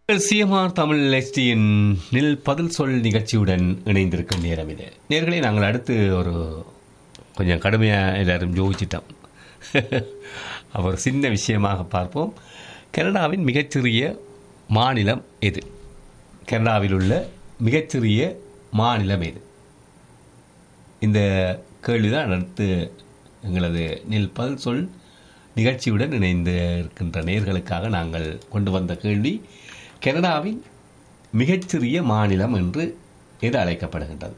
CMR Tamil எஸ்டியின் நில் பதில் சொல் நிகழ்ச்சியுடன் இணைந்திருக்கும் நேரம் இது நேர்களை நாங்கள் அடுத்து ஒரு கொஞ்சம் கடுமையாக எல்லாரும் யோசிச்சிட்டோம் அவர் சின்ன விஷயமாக பார்ப்போம் கனடாவின் மிகச்சிறிய மாநிலம் எது கனடாவில் உள்ள மிகச்சிறிய மாநிலம் எது இந்த கேள்விதான் அடுத்து எங்களது நில் பதில் சொல் நிகழ்ச்சியுடன் இணைந்து இருக்கின்ற நேர்களுக்காக நாங்கள் கொண்டு வந்த கேள்வி கனடாவின் மிகச்சிறிய மாநிலம் என்று எது அழைக்கப்படுகின்றது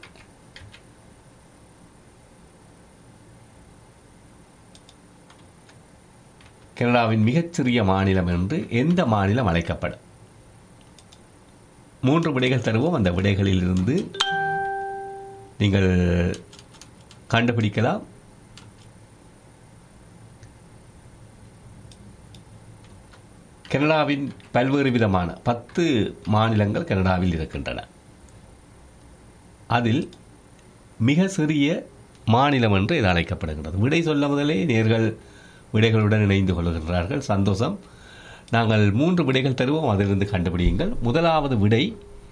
கனடாவின் மிகச்சிறிய மாநிலம் என்று எந்த மாநிலம் அழைக்கப்படும் மூன்று விடைகள் தருவோம் அந்த விடைகளில் இருந்து நீங்கள் கண்டுபிடிக்கலாம் கனடாவின் பல்வேறு விதமான பத்து மாநிலங்கள் கனடாவில் இருக்கின்றன அதில் மிக சிறிய மாநிலம் என்று இது அழைக்கப்படுகிறது விடை சொல்ல முதலே நேர்கள் விடைகளுடன் இணைந்து கொள்கின்றார்கள் சந்தோஷம் நாங்கள் மூன்று விடைகள் தருவோம் அதிலிருந்து கண்டுபிடியுங்கள் முதலாவது விடை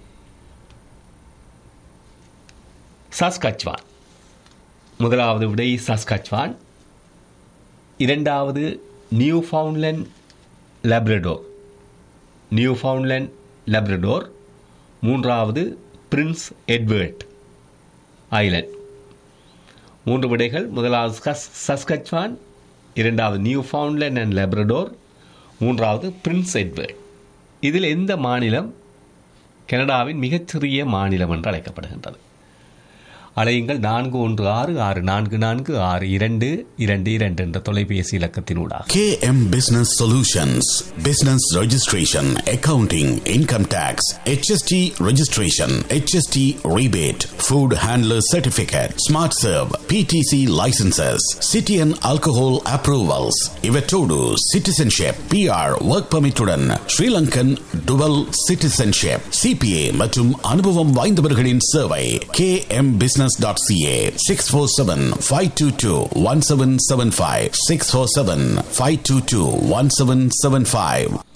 சாஸ்கச்வான் முதலாவது விடை சாஸ்கச்வான் இரண்டாவது நியூ ஃபவுண்ட்லேண்ட் லப்ரடோர் நியூஃபவுண்ட்லேண்ட் லப்ரடோர் மூன்றாவது பிரின்ஸ் எட்வர்ட் ஐலண்ட் மூன்று விடைகள் முதலாவது சஸ் சஸ்கச்வான் இரண்டாவது நியூஃபவுண்ட்லேண்ட் அண்ட் லப்ரடோர் மூன்றாவது பிரின்ஸ் எட்வர்ட் இதில் எந்த மாநிலம் கனடாவின் மிகச்சிறிய மாநிலம் என்று அழைக்கப்படுகின்றது அலையுங்கள் நான்கு ஒன்று ஆறு ஆறு நான்கு நான்கு ஆறு இரண்டு இரண்டு இரண்டு என்ற தொலைபேசி இலக்கத்தினூடாக KM Business Solutions Business Registration, Accounting, Income Tax, HST Registration, HST Rebate, Food Handler Certificate, Smart Serve, PTC Licenses, City and Alcohol Approvals, Ivetodu Citizenship, PR Work Permit உடன் Sri Lankan Dual Citizenship, CPA மற்றும் அனுபவம் வாய்ந்தவர்களின் சேவை kmbusiness.ca 647-522-1775 647-522-1775